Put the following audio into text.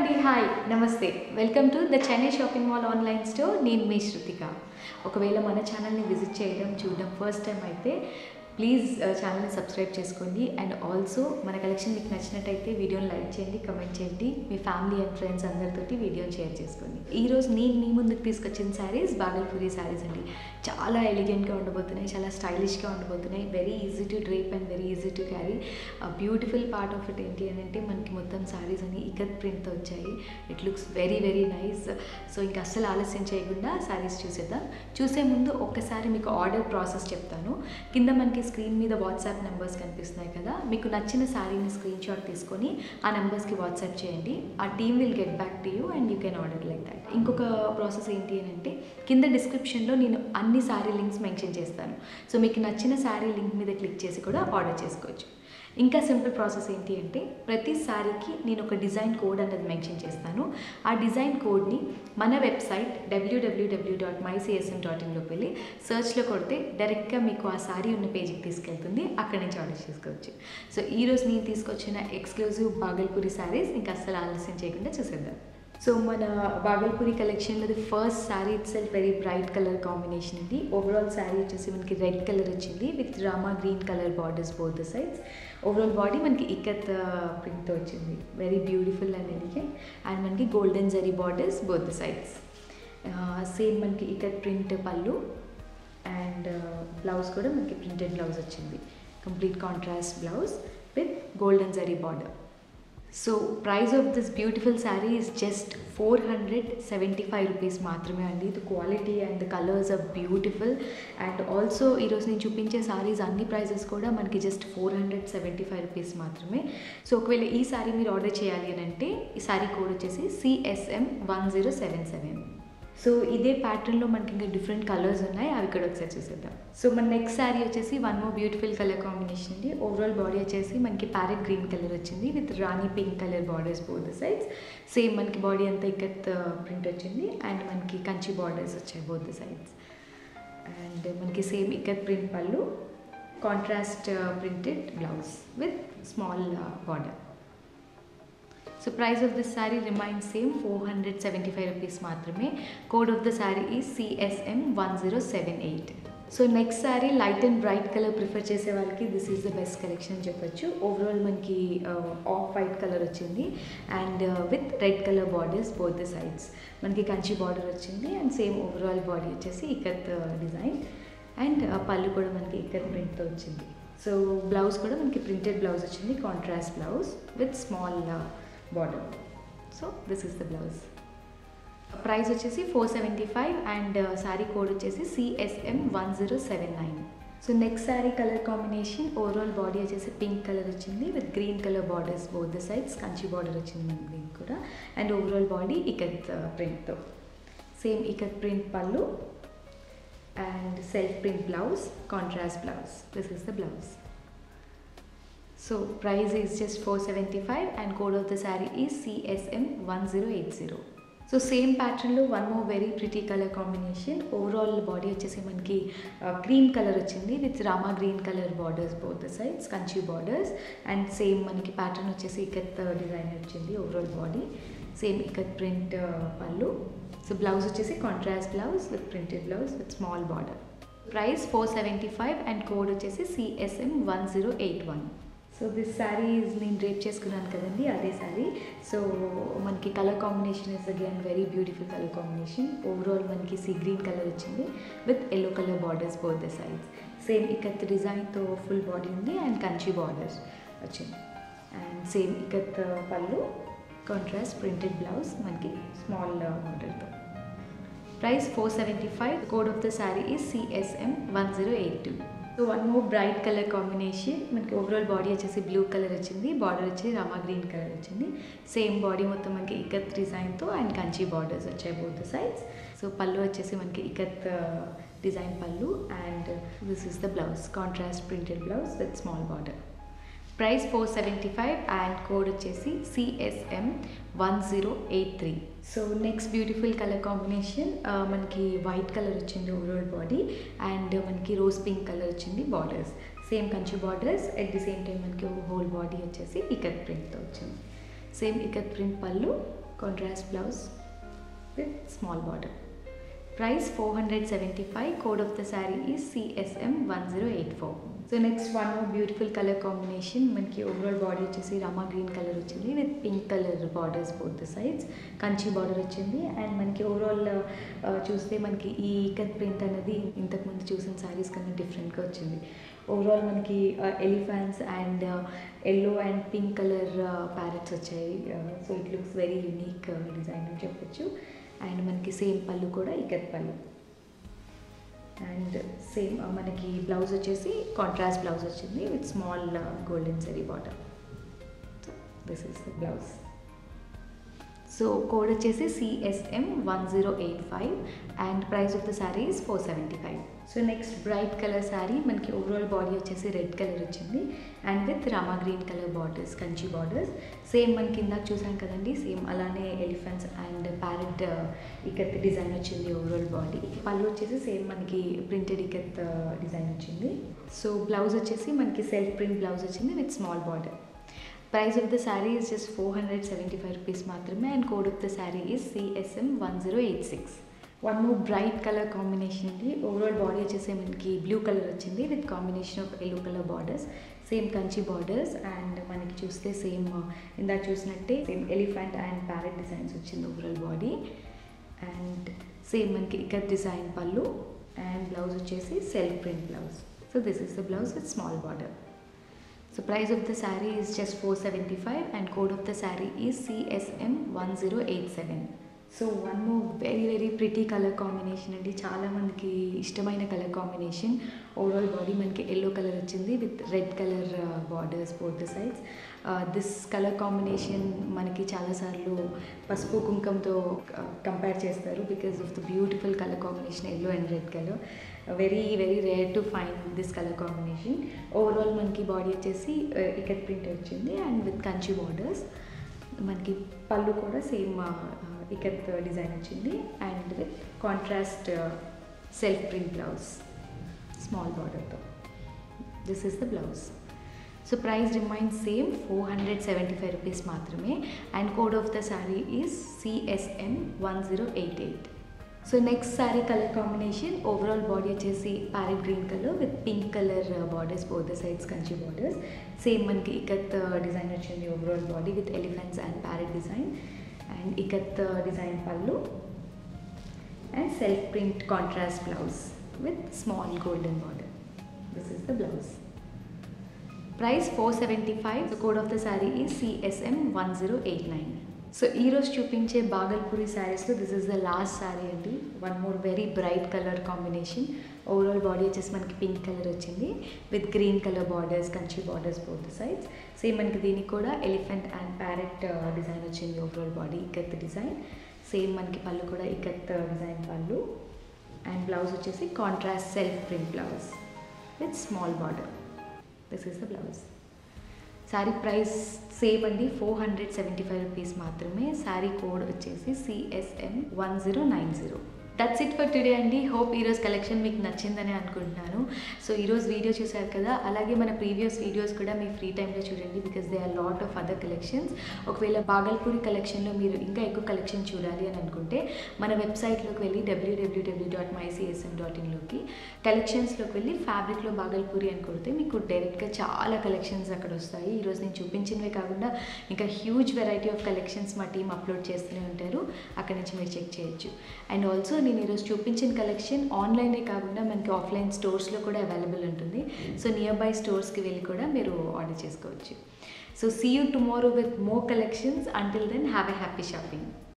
అండి హాయ్ నమస్తే welcome to the Chennai shopping mall online store నేను మీ శృతిక ఒకవేళ మన ఛానల్ని విజిట్ చేయడం చూడడం ఫస్ట్ టైం అయితే ప్లీజ్ ఛానల్ని సబ్స్క్రైబ్ చేసుకోండి అండ్ ఆల్సో మన కలెక్షన్ మీకు నచ్చినట్టయితే వీడియోని లైక్ చేయండి కమెంట్ చేయండి మీ ఫ్యామిలీ అండ్ ఫ్రెండ్స్ అందరితోటి వీడియోని షేర్ చేసుకోండి ఈరోజు నేను మీ ముందుకు తీసుకొచ్చిన శారీస్ బాగల్పూరి శారీస్ అండి చాలా ఎలిగెంట్గా ఉండబోతున్నాయి చాలా స్టైలిష్గా ఉండబోతున్నాయి very easy to drape and very easy to carry beautiful part of it ఏంటి అని అంటే మనకి మొత్తం శారీస్ అని ఇకత్ ప్రింట్తో వచ్చాయి it looks very very nice so ఇంకా అస్సలు ఆలస్యం చేయకుండా శారీస్ చూసేద్దాం చూసే ముందు ఒక్కసారి మీకు ఆర్డర్ ప్రాసెస్ చెప్తాను కింద మనకి స్క్రీన్ మీద వాట్సాప్ నెంబర్స్ కనిపిస్తున్నాయి కదా మీకు నచ్చిన శారీని స్క్రీన్ షాట్ తీసుకొని ఆ నెంబర్స్కి వాట్సాప్ చేయండి ఆ team will get back to you and you can order like that ఇంకొక ప్రాసెస్ ఏంటి అని అంటే కింద డిస్క్రిప్షన్లో నేను అన్ని శారీ లింక్స్ మెన్షన్ చేస్తాను సో మీకు నచ్చిన శారీ లింక్ మీద క్లిక్ చేసి కూడా ఆర్డర్ చేసుకోవచ్చు ఇంకా సింపుల్ ప్రాసెస్ ఏంటి అంటే ప్రతి శారీకి నేను ఒక డిజైన్ కోడ్ అన్నది మెన్షన్ చేస్తాను ఆ డిజైన్ కోడ్ని మన website W W W dot mycsm dot ఇన్లోకి వెళ్ళి సర్చ్లో కొడితే డైరెక్ట్గా మీకు ఆ శారీ ఉన్న పేజీకి తీసుకెళ్తుంది అక్కడి నుంచి ఆర్డర్ చేసుకోవచ్చు సో ఈరోజు నేను తీసుకొచ్చిన ఎక్స్క్లూజివ్ బాగల్పూరి శారీస్ ఇంకా అస్సలు ఆలస్యం చేయకుండా చూసేద్దాం సో మన బాగల్పూరి కలెక్షన్లోది first sari it self very bright colour combination అండి ఓవరాల్ శారీ వచ్చేసి మనకి రెడ్ కలర్ వచ్చింది with Rama green colour borders both the sides overall body మనకి ఇక్కత్ ప్రింట్తో వచ్చింది very beautiful and elegant and మనకి golden zari borders both the sides same మనకి ikat print పళ్ళు and blouse కూడా మనకి ప్రింటెడ్ బ్లౌజ్ వచ్చింది complete contrast blouse with golden zari border so price of this beautiful sari is just four hundred seventy five rupees మాత్రమే అండి the quality and the colours are beautiful and also ఈరోజు నేను చూపించే sarees అన్ని prices కూడా మనకి just four hundred seventy five rupees మాత్రమే so ఒకవేళ ఈ శారీ మీరు ఆర్డర్ చేయాలి అని అంటే ఈ శారీ కోడ్ వచ్చేసి CSM one zero seven seven so ఇదే ప్యాటర్న్లో మనకి ఇంకా డిఫరెంట్ కలర్స్ ఉన్నాయి అవి ఇక్కడ ఒకసారి చూసేద్దాం సో మన నెక్స్ట్ శారీ వచ్చేసి one more beautiful colour combination అండి ఓవరాల్ బాడీ వచ్చేసి మనకి ప్యారెట్ గ్రీన్ కలర్ వచ్చింది with Rani pink colour borders both sides same మనకి బాడీ అంతా ఇక్కత్ ప్రింట్ వచ్చింది అండ్ మనకి కంచి బార్డర్స్ వచ్చాయి బోత్ సైడ్స్ అండ్ మనకి సేమ్ ఇక్కత్ ప్రింట్ పళ్ళు contrast printed blouse with small border so price of this sari remains same four hundred seventy five rupees మాత్రమే code of the sari ఈ CSM one zero seven eight so next sari light and bright colour prefer చేసే వాళ్ళకి this is the best collection చెప్పొచ్చు overall మనకి off white colour వచ్చింది and with red colour borders both the sides మనకి Kanchi border వచ్చింది and same overall body వచ్చేసి ikat design and పళ్ళు కూడా మనకి ఇకత్ ప్రింట్తో వచ్చింది సో బ్లౌజ్ కూడా మనకి ప్రింటెడ్ బ్లౌజ్ వచ్చింది contrast blouse with small border so this is the blouse price వచ్చేసి four seventy five and sari code వచ్చేసి CSM one zero seven nine so next sari colour combination overall body వచ్చేసి pink colour వచ్చింది with green colour borders both the sides Kanchi border వచ్చింది మనకి దీనికి కూడా and overall body ikat ప్రింట్తో same ikat print పళ్ళు and self print blouse contrast blouse this is the blouse so price is just four seventy five and code of the sari is CSM one zero eight zero so same ప్యాటర్న్లో one more very pretty colour combination overall body వచ్చేసి మనకి cream colour వచ్చింది with Rama green colour borders both the sides Kanchi borders and same మనకి pattern వచ్చేసి ikat design వచ్చింది overall body same ikat print పళ్ళు so blouse వచ్చేసి contrast blouse with printed blouse with small border price four seventy five and code వచ్చేసి CSM one zero eight one so this sari నేను drape చేసుకున్నాను కదండి అదే శారీ సో మనకి colour combination is again very beautiful colour combination overall మనకి see green colour వచ్చింది with yellow colour borders both the sides same ikat డిజైన్తో full body ఉంది and Kanchi borders వచ్చింది and same ikat pallu contrast printed blouse మనకి స్మాల్ బార్డర్తో price four seventy five code of the sari is CSM one zero eight two so one more bright colour combination మనకి overall body వచ్చేసి blue colour వచ్చింది border వచ్చి Rama green colour వచ్చింది same body మొత్తం మనకి ఇకత్ డిజైన్తో అండ్ కంచి బార్డర్స్ వచ్చాయి బోత్ సైడ్స్ సో పళ్ళు వచ్చేసి మనకి ikat design pallu and this is the blouse contrast printed blouse with small border price four seventy five and code వచ్చేసి CSM one zero eight three so next beautiful colour combination మనకి white colour వచ్చింది overall body and మనకి rose pink colour వచ్చింది borders same Kanchi borders at the same time మనకి whole body వచ్చేసి ఇకత్ ప్రింట్తో వచ్చింది same ikat print పళ్ళు contrast blouse with small border price four hundred seventy five code of the sari is CSM one zero eight four so next one more beautiful colour combination మనకి overall body వచ్చేసి రమా green colour వచ్చింది with pink colour borders both the sides Kanchi border వచ్చింది and మనకి overall చూస్తే మనకి ఈ ikat print అనేది ఇంతకుముందు చూసిన శారీస్ కన్నా డిఫరెంట్గా వచ్చింది ఓవరాల్ మనకి elephants and yellow and pink colour parrots వచ్చాయి so it looks very unique design అని చెప్పొచ్చు అండ్ మనకి సేమ్ పళ్ళు కూడా ఇకత్ పళ్ళు అండ్ సేమ్ మనకి బ్లౌజ్ వచ్చేసి కాంట్రాస్ట్ బ్లౌజ్ వచ్చింది with small golden zari border this is the blouse so code వచ్చేసి CSM one zero eight five and price of the sari is four seventy five so next bright colour sari మనకి overall body వచ్చేసి red colour వచ్చింది and with Rama green colour borders Kanchi borders same మనకి ఇందాక చూసాం కదండి same అలానే elephants and parrot ikat design వచ్చింది overall body pallu వచ్చేసి సేమ్ మనకి ప్రింటెడ్ ఇకత్ డిజైన్ వచ్చింది సో బ్లౌజ్ వచ్చేసి మనకి సెల్ఫ్ ప్రింట్ బ్లౌజ్ వచ్చింది with small border price of the sari is just four hundred seventy five rupees మాత్రమే and code of the sari is CSM one zero eight six one more bright colour combination అండి overall body వచ్చేసి మనకి blue colour వచ్చింది with combination of yellow colour borders same Kanchi borders and మనకి చూస్తే same ఇందాక చూసినట్టే same elephant and parrot designs వచ్చింది overall body and same మనకి ఇక్కడ డిజైన్ పళ్ళు అండ్ బ్లౌజ్ వచ్చేసి self print blouse so this is the blouse with small border So price of the saree is just 475 and code of the saree is CSM 1087. So one more very very pretty colour combination అండి చాలా మందికి ఇష్టమైన colour combination overall body మనకి yellow colour వచ్చింది with red colour borders both the sides this colour combination మనకి చాలాసార్లు పసుపు కుంకంతో కంపేర్ చేస్తారు because of the beautiful colour combination yellow and red colour very very rare to find this colour combination overall మనకి body వచ్చేసి ikat print వచ్చింది and with Kanchi borders మనకి పళ్ళు కూడా సేమ్ ఇకత్ డిజైన్ వచ్చింది and with contrast self print blouse small బార్డర్తో this is the blouse so price remains same four hundred seventy five rupees మాత్రమే and code of the sari is CSN one zero eight eight so next sari colour combination overall body వచ్చేసి parrot green colour with pink colour borders both the sides Kanchi borders same మనకి ikat design వచ్చింది overall body with elephants and parrot design and ikat design pallu and self print contrast blouse with small golden border this is the blouse price four seventy five code of the sari ఈ CSM one zero eight nine so ఈరోజు చూపించే బాగల్పూరి శారీస్లో this is the last sari అండి one more very bright colour combination overall body వచ్చేసి మనకి pink colour వచ్చింది with green colour borders Kanchi borders both sides same మనకి దీనికి కూడా ఎలిఫెంట్ అండ్ ప్యారెట్ డిజైన్ వచ్చింది overall body ikat design same మనకి పళ్ళు కూడా ikat design pallu and blouse వచ్చేసి contrast self print blouse with small border this is the blouse sari price same అండి four hundred seventy five rupees మాత్రమే sari code వచ్చేసి CSM one zero nine zero that's it for today అండి hope ఈరోజు collection మీకు నచ్చిందని అనుకుంటున్నాను so ఈరోజు video చూశారు కదా అలాగే మన ప్రీవియస్ వీడియోస్ కూడా మీ ఫ్రీ టైంలో చూడండి because they are lot of other collections ఒకవేళ బాగల్పూరి కలెక్షన్లో మీరు ఇంకా ఎక్కువ కలెక్షన్ చూడాలి అని అనుకుంటే మన వెబ్సైట్లోకి వెళ్ళి డబ్ల్యూడబ్ల్యూడబ్ల్యూ డాట్ మైసిఎస్ఎం డాట్ ఇన్లోకి కలెక్షన్స్లోకి వెళ్ళి ఫ్యాబ్రిక్లో బాగల్పూరి అని కొడితే మీకు డైరెక్ట్గా చాలా కలెక్షన్స్ అక్కడ వస్తాయి ఈరోజు నేను చూపించినవే కాకుండా ఇంకా హ్యూజ్ వెరైటీ ఆఫ్ కలెక్షన్స్ మా టీం అప్లోడ్ చేస్తూనే ఉంటారు అక్కడ నుంచి మీరు చెక్ చేయొచ్చు అండ్ ఆల్సో నేను ఈరోజు చూపించిన కలెక్షన్ ఆన్లైనే కాకుండా మనకి ఆఫ్లైన్ స్టోర్స్లో కూడా అవైలబుల్ ఉంటుంది సో నియర్ బై స్టోర్స్కి వెళ్ళి కూడా మీరు ఆర్డర్ చేసుకోవచ్చు so see you tomorrow with more collections until then have a happy shopping